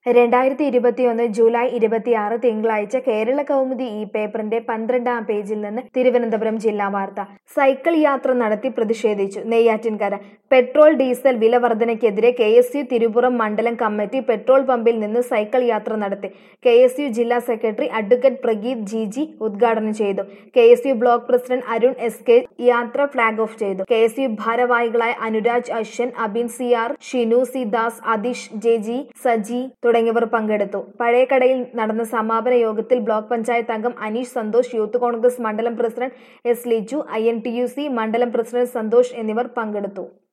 രണ്ടായിരത്തി ഇരുപത്തിയൊന്ന് ജൂലൈ ഇരുപത്തിയാറ് തിങ്കളാഴ്ച കേരള കൗമുദി ഈ പേപ്പറിന്റെ പന്ത്രണ്ടാം പേജിൽ നിന്ന് തിരുവനന്തപുരം ജില്ലാ വാർത്ത സൈക്കിൾ യാത്ര നടത്തി പ്രതിഷേധിച്ചു നെയ്യാറ്റിൻകര പെട്രോൾ ഡീസൽ വില വർധനയ്ക്കെതിരെ കെ എസ് യു തിരുപുറം മണ്ഡലം കമ്മിറ്റി പെട്രോൾ പമ്പിൽ നിന്ന് സൈക്കിൾ യാത്ര നടത്തി കെ എസ് യു ജില്ലാ secretary advocate Prageeth G G ഉദ്ഘാടനം ചെയ്തു K S U block president Arun S K യാത്ര ഫ്ളാഗ് ഓഫ് ചെയ്തു കെ എസ് യു ഭാരവാഹികളായ Anuraj Ashwan Abin C R Shinu C Das Atheesh J G Saji തുടങ്ങിയവർ പങ്കെടുത്തു പഴയകടയിൽ നടന്ന സമാപന യോഗത്തിൽ ബ്ലോക്ക് പഞ്ചായത്ത് അംഗം അനീഷ് സന്തോഷ് യൂത്ത് കോൺഗ്രസ് മണ്ഡലം president S Liju I N T U C മണ്ഡലം പ്രസിഡന്റ് സന്തോഷ് എന്നിവർ പങ്കെടുത്തു